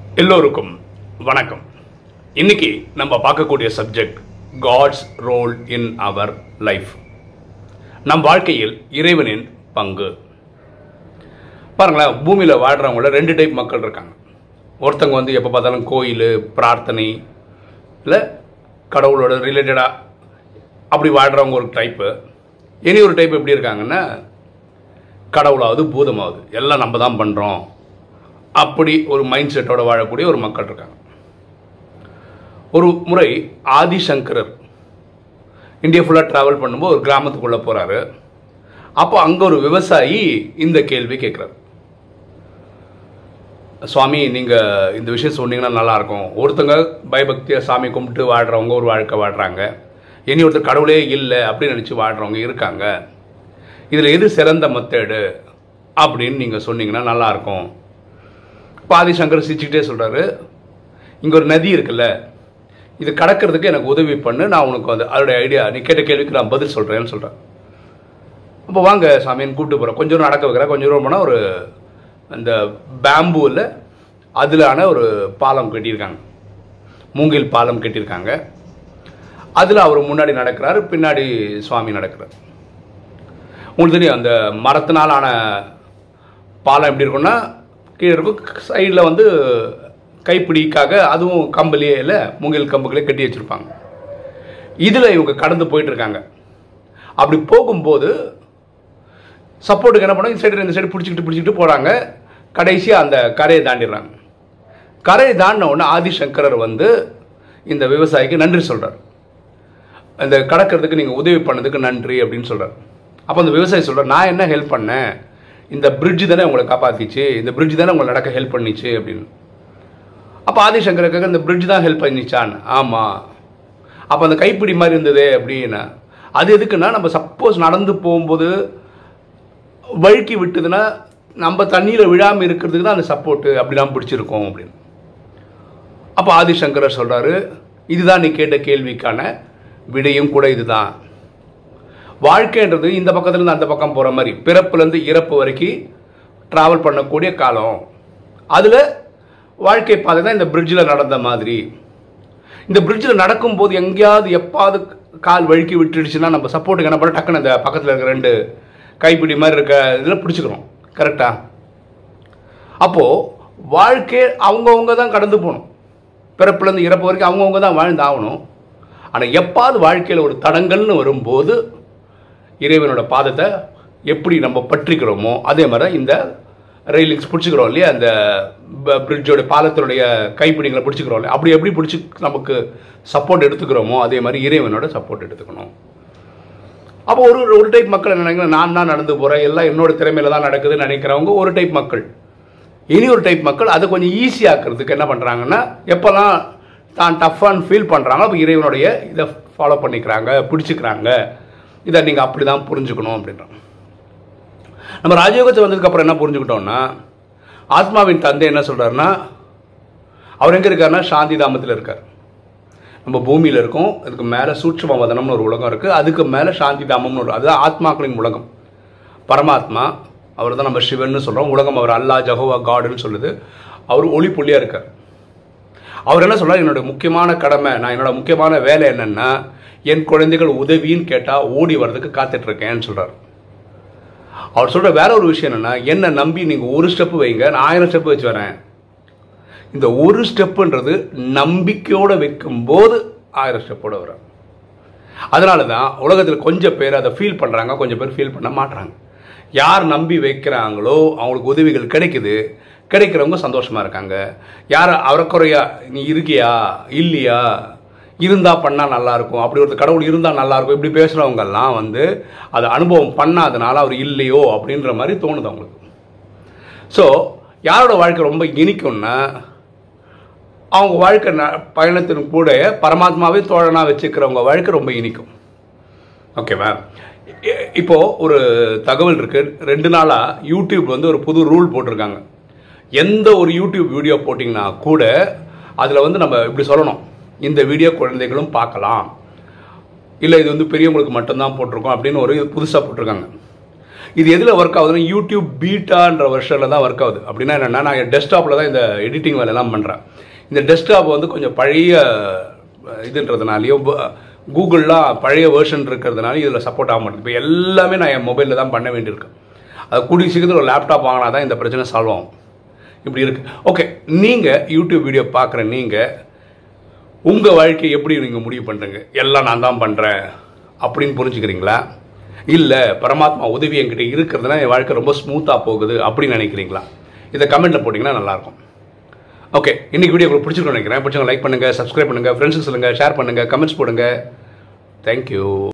எல்லோருக்கும் வணக்கம் இன்னைக்கு நம்ம பார்க்கக்கூடிய subject god's role in our life நம் வாழ்க்கையில் இறைவனின் பங்கு பாருங்களேன் பூமியில் வாழ்கிறவங்கள ரெண்டு டைப் மக்கள் இருக்காங்க ஒருத்தவங்க வந்து எப்போ பார்த்தாலும் கோயில் பிரார்த்தனை இல்லை கடவுளோட ரிலேட்டடாக அப்படி வாழ்கிறவங்க ஒரு டைப்பு இனி ஒரு டைப் எப்படி இருக்காங்கன்னா கடவுளாவது பூதமாவது எல்லாம் நம்ம தான் பண்ணுறோம் அப்படி ஒரு மைண்ட் செட்டோட வாழக்கூடிய ஒரு மக்கள் இருக்காங்க ஒரு முறை ஆதிசங்கரர் இந்தியா ஃபுல்லாக ட்ராவல் பண்ணும்போது ஒரு கிராமத்துக்குள்ளே போகிறாரு அப்போ அங்கே ஒரு விவசாயி இந்த கேள்வி கேட்குறாரு சுவாமி நீங்கள் இந்த விஷயம் சொன்னீங்கன்னா நல்லாயிருக்கும் ஒருத்தங்க பயபக்தியாக சாமி கும்பிட்டு வாழ்கிறவங்க ஒரு வாழ்க்கை வாழ்கிறாங்க இனி ஒருத்தர் கடவுளே இல்லை அப்படின்னு நினச்சி வாழ்கிறவங்க இருக்காங்க இதில் எது சிறந்த மெத்தேடு அப்படின்னு நீங்கள் சொன்னீங்கன்னா நல்லாயிருக்கும் பாதி சங்கர் சிரிச்சுக்கிட்டே சொல்கிறாரு இங்கே ஒரு நதி இருக்குல்ல இது கடக்கிறதுக்கு எனக்கு உதவி பண்ணு நான் உனக்கு வந்து அதோடைய ஐடியா நீ கேட்ட கேள்விக்கு நான் பதில் சொல்கிறேன்னு சொல்கிறேன் அப்போ வாங்க சாமின்னு கூப்பிட்டு போகிறேன் கொஞ்சம் தூரம் நடக்க வைக்கிறேன் கொஞ்சம் தூரம் போனால் ஒரு அந்த பேம்பூவில் அதிலான ஒரு பாலம் கட்டியிருக்காங்க மூங்கில் பாலம் கட்டியிருக்காங்க அதில் அவர் முன்னாடி நடக்கிறாரு பின்னாடி சுவாமி நடக்கிறார் உங்களுக்கு தெரியும் அந்த மரத்தினால் ஆன பாலம் எப்படி இருக்கும்னா கீழே இருக்கும் சைடில் வந்து கைப்பிடிக்காக அதுவும் கம்பளியே இல்லை மூங்கில் கம்புகளே கட்டி வச்சுருப்பாங்க இதில் இவங்க கடந்து போயிட்டு இருக்காங்க அப்படி போகும்போது சப்போர்ட்டுக்கு என்ன பண்ணாங்க இந்த சைடு இந்த சைடு பிடிச்சிக்கிட்டு பிடிச்சிக்கிட்டு போகிறாங்க கடைசியாக அந்த கரையை தாண்டிடுறாங்க கரையை தாண்டின உடனே ஆதிசங்கரர் வந்து இந்த விவசாயிக்கு நன்றி சொல்கிறார் இந்த கடக்கிறதுக்கு நீங்கள் உதவி பண்ணதுக்கு நன்றி அப்படின்னு சொல்கிறார் அப்போ அந்த விவசாயி சொல்கிறார் நான் என்ன ஹெல்ப் பண்ணேன் இந்த பிரிட்ஜ் தானே உங்களை காப்பாற்றிச்சு இந்த பிரிட்ஜ் தானே உங்களை நடக்க ஹெல்ப் பண்ணிச்சு அப்படின்னு அப்போ ஆதிசங்கருக்காக இந்த பிரிட்ஜ் தான் ஹெல்ப் பண்ணிச்சான் ஆமாம் அப்போ அந்த கைப்பிடி மாதிரி இருந்ததே அப்படின்னா அது எதுக்குன்னா நம்ம சப்போஸ் நடந்து போகும்போது வழுக்கி விட்டுதுன்னா நம்ம தண்ணியில் விழாமல் இருக்கிறதுக்கு தான் அந்த சப்போர்ட்டு அப்படிலாம் பிடிச்சிருக்கோம் அப்படின்னு அப்போ ஆதிசங்கரர் சொல்கிறாரு இதுதான் நீ கேட்ட கேள்விக்கான விடையும் கூட இதுதான் வாழ்க்கைன்றது இந்த பக்கத்துலேருந்து அந்த பக்கம் போகிற மாதிரி பிறப்புலேருந்து இறப்பு வரைக்கும் ட்ராவல் பண்ணக்கூடிய காலம் அதில் வாழ்க்கை பாதை தான் இந்த பிரிட்ஜில் நடந்த மாதிரி இந்த பிரிட்ஜில் நடக்கும்போது எங்கேயாவது எப்பாவது கால் வழுக்கி விட்டுடுச்சுன்னா நம்ம சப்போர்ட்டுக்கு என்ன பண்ண டக்குன்னு அந்த பக்கத்தில் இருக்கிற ரெண்டு கைப்பிடி மாதிரி இருக்க இதில் பிடிச்சிக்கிறோம் கரெக்டாக அப்போது வாழ்க்கை அவங்கவுங்க தான் கடந்து போகணும் பிறப்புலேருந்து இறப்பு வரைக்கும் அவங்கவுங்க தான் வாழ்ந்து ஆகணும் ஆனால் எப்பாவது வாழ்க்கையில் ஒரு தடங்கல்னு வரும்போது இறைவனோட பாதத்தை எப்படி நம்ம பற்றிக்கிறோமோ அதே மாதிரி இந்த ரெயிலிங்ஸ் பிடிச்சிக்கிறோம் இல்லையா அந்த பிரிட்ஜோட பாலத்தினுடைய கைப்பிடிங்களை பிடிச்சிக்கிறோம் இல்லையா அப்படி எப்படி பிடிச்சி நமக்கு சப்போர்ட் எடுத்துக்கிறோமோ அதே மாதிரி இறைவனோட சப்போர்ட் எடுத்துக்கணும் அப்போ ஒரு ஒரு டைப் மக்கள் என்ன நினைக்கிறேன் நான் தான் நடந்து போகிறேன் எல்லாம் என்னோட திறமையில தான் நடக்குதுன்னு நினைக்கிறவங்க ஒரு டைப் மக்கள் இனி ஒரு டைப் மக்கள் அதை கொஞ்சம் ஈஸியாக்குறதுக்கு என்ன பண்ணுறாங்கன்னா எப்போல்லாம் தான் டஃப்பான்னு ஃபீல் பண்ணுறாங்களோ அப்போ இறைவனுடைய இதை ஃபாலோ பண்ணிக்கிறாங்க பிடிச்சிக்கிறாங்க இதை நீங்கள் அப்படி தான் புரிஞ்சுக்கணும் அப்படின்றாங்க நம்ம ராஜயோகத்தை வந்ததுக்கப்புறம் என்ன புரிஞ்சுக்கிட்டோம்னா ஆத்மாவின் தந்தை என்ன சொல்கிறாருன்னா அவர் எங்கே இருக்காருன்னா சாந்தி தாமத்தில் இருக்கார் நம்ம பூமியில் இருக்கோம் அதுக்கு மேலே சூட்சம வதனம்னு ஒரு உலகம் இருக்குது அதுக்கு மேலே சாந்தி தாமம்னு ஒரு அதுதான் ஆத்மாக்களின் உலகம் பரமாத்மா அவர் தான் நம்ம சிவன்னு சொல்கிறோம் உலகம் அவர் அல்லா ஜஹோவா காடுன்னு சொல்லுது அவர் ஒளி புள்ளியாக இருக்கார் அவர் என்ன சொல்கிறார் என்னோட முக்கியமான கடமை நான் என்னோட முக்கியமான வேலை என்னென்னா என் குழந்தைகள் உதவின்னு கேட்டால் ஓடி வர்றதுக்கு காத்துட்ருக்கேன்னு சொல்கிறார் அவர் சொல்கிற வேற ஒரு விஷயம் என்னென்னா என்னை நம்பி நீங்கள் ஒரு ஸ்டெப்பு வைங்க நான் ஆயிரம் ஸ்டெப்பு வச்சு வரேன் இந்த ஒரு ஸ்டெப்புன்றது நம்பிக்கையோடு வைக்கும்போது ஆயிரம் ஸ்டெப்போட வரும் அதனால தான் உலகத்தில் கொஞ்சம் பேர் அதை ஃபீல் பண்ணுறாங்க கொஞ்சம் பேர் ஃபீல் பண்ண மாட்டுறாங்க யார் நம்பி வைக்கிறாங்களோ அவங்களுக்கு உதவிகள் கிடைக்குது கிடைக்கிறவங்க சந்தோஷமாக இருக்காங்க யார் அவரக்குறையா நீ இருக்கியா இல்லையா இருந்தால் பண்ணால் நல்லாயிருக்கும் அப்படி ஒரு கடவுள் இருந்தால் நல்லாயிருக்கும் இப்படி பேசுகிறவங்கெல்லாம் வந்து அதை அனுபவம் பண்ணாதனால அவர் இல்லையோ அப்படின்ற மாதிரி தோணுது அவங்களுக்கு ஸோ யாரோட வாழ்க்கை ரொம்ப இனிக்கும்னா அவங்க வாழ்க்கை ந பயணத்தின் கூட பரமாத்மாவே தோழனாக வச்சுக்கிறவங்க வாழ்க்கை ரொம்ப இனிக்கும் ஓகேவா இப்போது ஒரு தகவல் இருக்குது ரெண்டு நாளாக யூடியூப் வந்து ஒரு புது ரூல் போட்டிருக்காங்க எந்த ஒரு யூடியூப் வீடியோ போட்டிங்கன்னா கூட அதில் வந்து நம்ம இப்படி சொல்லணும் இந்த வீடியோ குழந்தைகளும் பார்க்கலாம் இல்லை இது வந்து பெரியவங்களுக்கு மட்டும்தான் போட்டிருக்கோம் அப்படின்னு ஒரு புதுசாக போட்டிருக்காங்க இது எதில் ஒர்க் ஆகுதுன்னா யூடியூப் பீட்டான்ற வருஷனில் தான் ஒர்க் ஆகுது அப்படின்னா என்னென்னா நான் டெஸ்க்டாப்பில் தான் இந்த எடிட்டிங் வேலையெல்லாம் பண்ணுறேன் இந்த டெஸ்க்டாப் வந்து கொஞ்சம் பழைய அஹ், இதுன்றதுனாலையும் கூகுள்லாம் பழைய வேர்ஷன் இருக்கிறதுனால இதில் சப்போர்ட் ஆக மாட்டேங்குது இப்போ எல்லாமே நான் என் மொபைலில் தான் பண்ண வேண்டியிருக்கு அது கூடிய சீக்கிரத்தில் ஒரு லேப்டாப் வாங்கினா தான் இந்த பிரச்சனை சால்வ் ஆகும் இப்படி இருக்கு ஓகே நீங்கள் யூடியூப் வீடியோ பார்க்குற நீங்கள் உங்கள் வாழ்க்கையை எப்படி நீங்கள் முடிவு பண்ணுறீங்க எல்லாம் நான் தான் பண்ணுறேன் அப்படின்னு புரிஞ்சுக்கிறீங்களா இல்லை பரமாத்மா உதவி என்கிட்ட இருக்கிறதுனா என் வாழ்க்கை ரொம்ப ஸ்மூத்தாக போகுது அப்படின்னு நினைக்கிறீங்களா இதை கமெண்ட்டில் போட்டிங்கன்னா நல்லாயிருக்கும் ஓகே இன்னைக்கு வீடியோ உங்களுக்கு பிடிச்சிருக்கோம் நினைக்கிறேன் பிடிச்சவங்க லைக் பண்ணுங்கள் சப்ஸ்கிரைப் பண்ணுங்கள் ஃப்ரெண்ட்ஸுக்கு சொல்லுங்கள் ஷேர் பண்ணுங்கள் கமெண்ட்ஸ் போடுங்க தேங்க்யூ